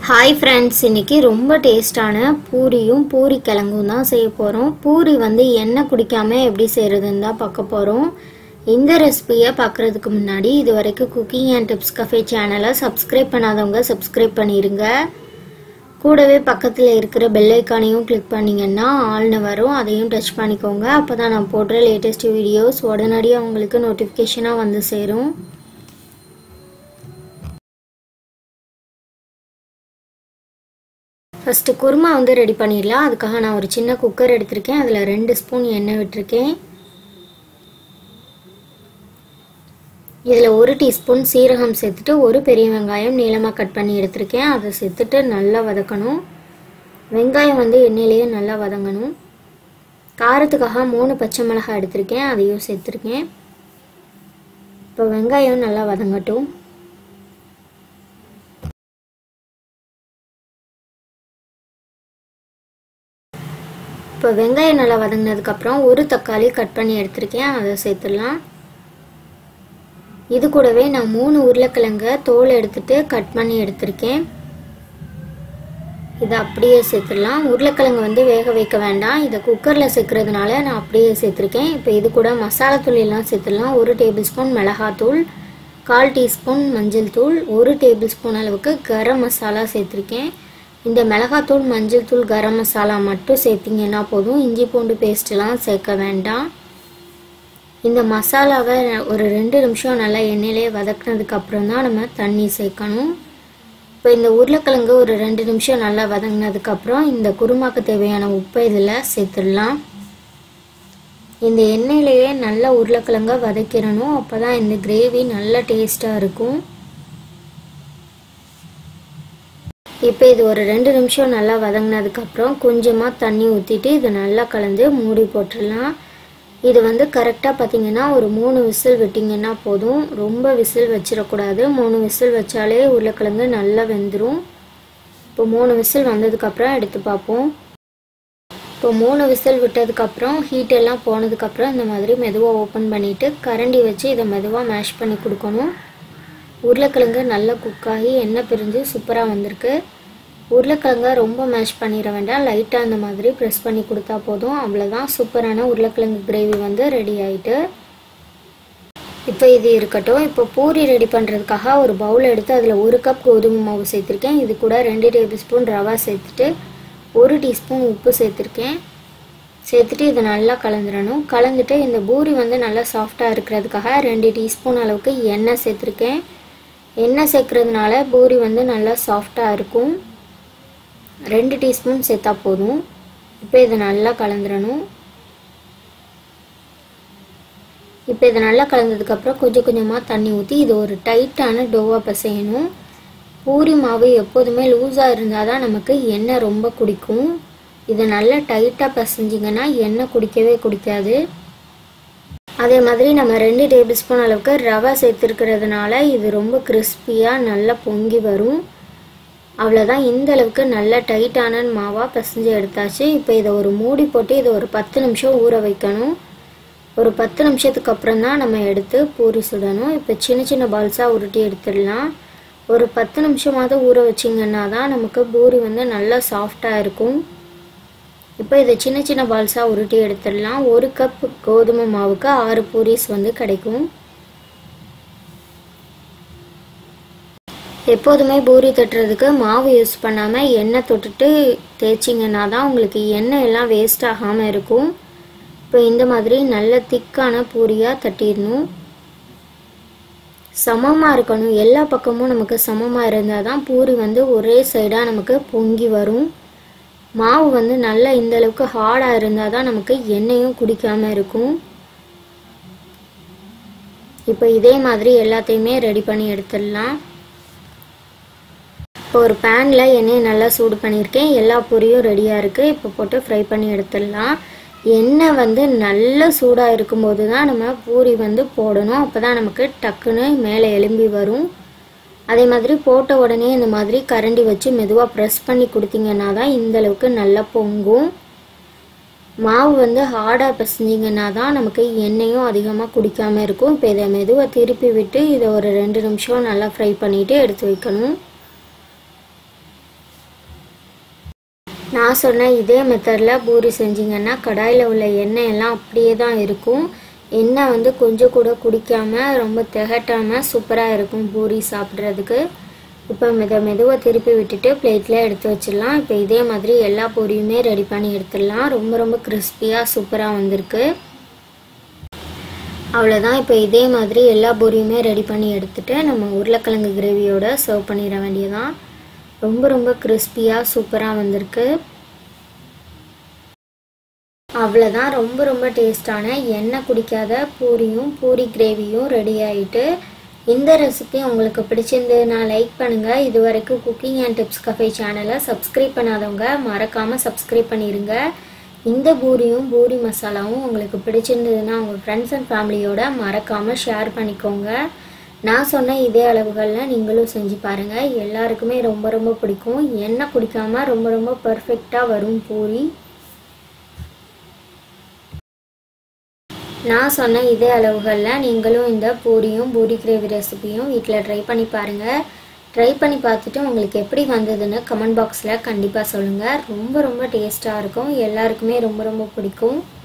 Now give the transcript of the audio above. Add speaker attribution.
Speaker 1: hi friends இன்னைக்கு ரொம்ப டேஸ்டான பூரியும் பூரி கிழங்கும் தான் செய்ய போகிறோம் பூரி வந்து எண்ணெய் குடிக்காம எப்படி செய்கிறதுன்னு தான் பார்க்க போகிறோம் இந்த ரெசிபியை பார்க்குறதுக்கு முன்னாடி இது வரைக்கும் குக்கிங் அண்ட் டிப்ஸ் கஃபே சேனலை சப்ஸ்கிரைப் பண்ணாதவங்க சப்ஸ்கிரைப் பண்ணிடுங்க கூடவே பக்கத்தில் இருக்கிற பெல் ஐக்கானையும் கிளிக் பண்ணிங்கன்னா ஆள்னு வரும் அதையும் டச் பண்ணிக்கோங்க அப்போ தான் நான் போடுற லேட்டஸ்ட் வீடியோஸ் உடனடியாக உங்களுக்கு நோட்டிஃபிகேஷனாக வந்து சேரும் ஃபஸ்ட்டு குருமா வந்து ரெடி பண்ணிடலாம் அதுக்காக நான் ஒரு சின்ன குக்கர் எடுத்திருக்கேன் அதில் ரெண்டு ஸ்பூன் எண்ணெய் விட்டுருக்கேன் இதில் ஒரு டீஸ்பூன் சீரகம் சேர்த்துட்டு ஒரு பெரிய வெங்காயம் நீளமாக கட் பண்ணி எடுத்திருக்கேன் அதை சேர்த்துட்டு நல்லா வதக்கணும் வெங்காயம் வந்து எண்ணெயிலேயே நல்லா வதங்கணும் காரத்துக்காக மூணு பச்சை மிளகாய் எடுத்திருக்கேன் அதையும் சேர்த்துருக்கேன் இப்போ வெங்காயம் நல்லா வதங்கட்டும் இப்போ வெங்காயம் நல்லா வதங்கினதுக்கப்புறம் ஒரு தக்காளி கட் பண்ணி எடுத்திருக்கேன் அதை சேர்த்துடலாம் இது கூடவே நான் மூணு உருளைக்கிழங்க தோல் எடுத்துட்டு கட் பண்ணி எடுத்திருக்கேன் இதை அப்படியே சேர்த்துடலாம் உருளைக்கிழங்கு வந்து வேக வைக்க வேண்டாம் இதை குக்கரில் சேர்க்கறதுனால நான் அப்படியே சேர்த்துருக்கேன் இப்போ இது கூட மசாலா தூள் எல்லாம் சேர்த்துடலாம் ஒரு டேபிள் ஸ்பூன் மிளகாத்தூள் கால் டீஸ்பூன் மஞ்சள் தூள் ஒரு டேபிள் ஸ்பூன் அளவுக்கு கரம் மசாலா சேர்த்துருக்கேன் இந்த மிளகாத்தூள் மஞ்சள் தூள் கரம் மசாலா மட்டும் சேர்த்திங்கன்னா போதும் இஞ்சி பூண்டு பேஸ்ட்லாம் சேர்க்க வேண்டாம் இந்த மசாலாவை ஒரு ரெண்டு நிமிஷம் நல்லா எண்ணெயிலே வதக்குனதுக்கு அப்புறம் தான் நம்ம தண்ணி சேர்க்கணும் இப்போ இந்த உருளைக்கிழங்கு ஒரு ரெண்டு நிமிஷம் நல்லா வதங்கினதுக்கப்புறம் இந்த குருமாக்கு தேவையான உப்பை இதில் சேர்த்துடலாம் இந்த எண்ணெயிலேயே நல்லா உருளைக்கிழங்க வதக்கிடணும் அப்போ தான் இந்த கிரேவி நல்ல டேஸ்ட்டாக இருக்கும் இப்போ இது ஒரு ரெண்டு நிமிஷம் நல்லா வதங்கினதுக்கப்புறம் கொஞ்சமாக தண்ணி ஊற்றிட்டு இதை நல்லா கலந்து மூடி போட்டுடலாம் இது வந்து கரெக்டாக பார்த்தீங்கன்னா ஒரு மூணு விசில் விட்டிங்கன்னா போதும் ரொம்ப விசில் வச்சிடக்கூடாது மூணு விசில் வச்சாலே உருளைக்கிழங்கு நல்லா வெந்துடும் இப்போ மூணு விசில் வந்ததுக்கப்புறம் எடுத்து பார்ப்போம் இப்போ மூணு விசில் விட்டதுக்கப்புறம் ஹீட் எல்லாம் போனதுக்கப்புறம் இந்த மாதிரி மெதுவாக ஓப்பன் பண்ணிவிட்டு கரண்டி வச்சு இதை மெதுவாக மேஷ் பண்ணி கொடுக்கணும் உருளைக்கிழங்கு நல்லா குக்காகி எண்ணெய் பிரிஞ்சு சூப்பராக வந்திருக்கு உருளைக்கிழங்க ரொம்ப மேஷ் பண்ணிட வேண்டாம் லைட்டாக அந்த மாதிரி ப்ரெஸ் பண்ணி கொடுத்தா போதும் அவ்வளோதான் சூப்பரான உருளைக்கிழங்கு கிரேவி வந்து ரெடி ஆயிட்டு இப்போ இது இருக்கட்டும் இப்போ பூரி ரெடி பண்ணுறதுக்காக ஒரு பவுல் எடுத்து அதில் ஒரு கப் கோதுமை மாவு சேர்த்துருக்கேன் இது கூட ரெண்டு டேபிள் ஸ்பூன் ரவா சேர்த்துட்டு ஒரு டீஸ்பூன் உப்பு சேர்த்துருக்கேன் சேர்த்துட்டு இதை நல்லா கலந்துடணும் கலந்துட்டு இந்த பூரி வந்து நல்லா சாஃப்டாக இருக்கிறதுக்காக ரெண்டு டீஸ்பூன் அளவுக்கு எண்ணெய் சேர்த்துருக்கேன் எண்ணெய் சேர்க்குறதுனால பூரி வந்து நல்லா சாஃப்டாக இருக்கும் ரெண்டு டீஸ்பூன் சேர்த்தா போதும் இப்போ இதை நல்லா கலந்துடணும் இப்போ இதை நல்லா கலந்ததுக்கப்புறம் கொஞ்சம் கொஞ்சமாக தண்ணி ஊற்றி இது ஒரு டைட்டான டோவாக பிசையணும் பூரி மாவு எப்போதுமே லூஸாக இருந்தால் தான் நமக்கு எண்ணெய் ரொம்ப குடிக்கும் இதை நல்லா டைட்டாக பிசைஞ்சிங்கன்னா எண்ணெய் குடிக்கவே குடிக்காது அதே மாதிரி நம்ம ரெண்டு டேபிள் ஸ்பூன் அளவுக்கு ரவை சேர்த்துருக்கிறதுனால இது ரொம்ப கிறிஸ்பியாக நல்லா பொங்கி வரும் அவ்வளோதான் இந்த அளவுக்கு நல்ல டைட்டான மாவாக பிசைஞ்சு எடுத்தாச்சு இப்போ இதை ஒரு மூடி போட்டு இதை ஒரு பத்து நிமிஷம் ஊற வைக்கணும் ஒரு பத்து நிமிஷத்துக்கு அப்புறம் தான் நம்ம எடுத்து பூரி சுடணும் இப்போ சின்ன சின்ன பால்ஸாக உருட்டி எடுத்துடலாம் ஒரு பத்து நிமிஷமாவது ஊற வச்சிங்கன்னா தான் நமக்கு பூரி வந்து நல்லா சாஃப்டாக இருக்கும் இப்போ இதை சின்ன சின்ன பால்ஸாக உருட்டி எடுத்துடலாம் ஒரு கப் கோதுமை மாவுக்கு ஆறு பூரிஸ் வந்து கிடைக்கும் எப்போதுமே பூரி தட்டுறதுக்கு மாவு யூஸ் பண்ணாமல் எண்ணெய் தொட்டுட்டு தேய்ச்சிங்கன்னா தான் உங்களுக்கு எண்ணெய் எல்லாம் வேஸ்ட் ஆகாமல் இருக்கும் இப்போ இந்த மாதிரி நல்ல திக்கான பூரியாக தட்டிடணும் சமமாக இருக்கணும் எல்லா பக்கமும் நமக்கு சமமாக இருந்தால் தான் பூரி வந்து ஒரே சைடாக நமக்கு பொங்கி வரும் மாவு வந்து நல்லா இந்த அளவுக்கு ஹார்டாக இருந்தால் தான் நமக்கு எண்ணெயும் குடிக்காமல் இருக்கும் இப்போ இதே மாதிரி எல்லாத்தையுமே ரெடி பண்ணி எடுத்துடலாம் இப்போ ஒரு பேனில் எண்ணெயை நல்லா சூடு பண்ணியிருக்கேன் எல்லா பொரியும் ரெடியாக இருக்குது இப்போ போட்டு ஃப்ரை பண்ணி எடுத்துடலாம் எண்ணெய் வந்து நல்ல சூடாக இருக்கும்போது தான் நம்ம பூரி வந்து போடணும் அப்போ தான் நமக்கு டக்குன்னு மேலே எலும்பி வரும் அதே மாதிரி போட்ட உடனே இந்த மாதிரி கரண்டி வச்சு மெதுவாக ப்ரெஸ் பண்ணி கொடுத்தீங்கன்னா தான் இந்த அளவுக்கு நல்லா பொங்கும் மாவு வந்து ஹார்டாக பிசைஞ்சிங்கன்னா தான் நமக்கு எண்ணெயும் அதிகமாக குடிக்காமல் இருக்கும் இப்போ இதை மெதுவாக திருப்பி விட்டு இதை ஒரு ரெண்டு நிமிஷம் நல்லா ஃப்ரை பண்ணிவிட்டு எடுத்து வைக்கணும் நான் சொன்ன இதே மெத்தடில் பூரி செஞ்சீங்கன்னா கடாயில் உள்ள எண்ணெய் எல்லாம் அப்படியே தான் இருக்கும் எண்ணெய் வந்து கொஞ்சம் கூட குடிக்காம ரொம்ப திகட்டாமல் சூப்பராக இருக்கும் பூரி சாப்பிட்றதுக்கு இப்போ மெத மெதுவாக திருப்பி விட்டுட்டு பிளேட்டில் எடுத்து வச்சிடலாம் இப்போ இதே மாதிரி எல்லா பூரியுமே ரெடி பண்ணி எடுத்துடலாம் ரொம்ப ரொம்ப கிறிஸ்பியாக சூப்பராக வந்திருக்கு அவ்வளோதான் இப்போ இதே மாதிரி எல்லா பூரியுமே ரெடி பண்ணி எடுத்துட்டு நம்ம உருளைக்கிழங்கு கிரேவியோட சர்வ் பண்ணிட வேண்டியதான் ரொம்ப ரொம்ப கிறிஸ்பியாக சூப்பராக வந்திருக்கு அவ்வளோதான் ரொம்ப ரொம்ப டேஸ்டான எண்ணெய் குடிக்காத பூரியும் பூரி கிரேவியும் ரெடி ஆயிட்டு இந்த ரெசிபி உங்களுக்கு பிடிச்சிருந்ததுன்னா லைக் பண்ணுங்கள் இது வரைக்கும் குக்கிங் அண்ட் டிப்ஸ் கஃபே சேனலை சப்ஸ்கிரைப் பண்ணாதவங்க மறக்காமல் சப்ஸ்கிரைப் பண்ணிடுங்க இந்த பூரியும் பூரி மசாலாவும் உங்களுக்கு பிடிச்சிருந்ததுன்னா உங்கள் ஃப்ரெண்ட்ஸ் அண்ட் ஃபேமிலியோட மறக்காமல் ஷேர் பண்ணிக்கோங்க நான் சொன்ன இதே அளவுகளில் நீங்களும் செஞ்சு பாருங்கள் எல்லாருக்குமே ரொம்ப ரொம்ப பிடிக்கும் எண்ணெய் குடிக்காம ரொம்ப ரொம்ப பர்ஃபெக்டாக வரும் பூரி நான் சொன்ன இதே அளவுகளில் நீங்களும் இந்த பூரியும் பூரி கிரேவி ரெசிபியும் வீட்டில் ட்ரை பண்ணி பாருங்கள் ட்ரை பண்ணி பார்த்துட்டு உங்களுக்கு எப்படி வந்ததுன்னு கமெண்ட் பாக்ஸில் கண்டிப்பாக சொல்லுங்கள் ரொம்ப ரொம்ப டேஸ்ட்டாக இருக்கும் எல்லாருக்குமே ரொம்ப ரொம்ப பிடிக்கும்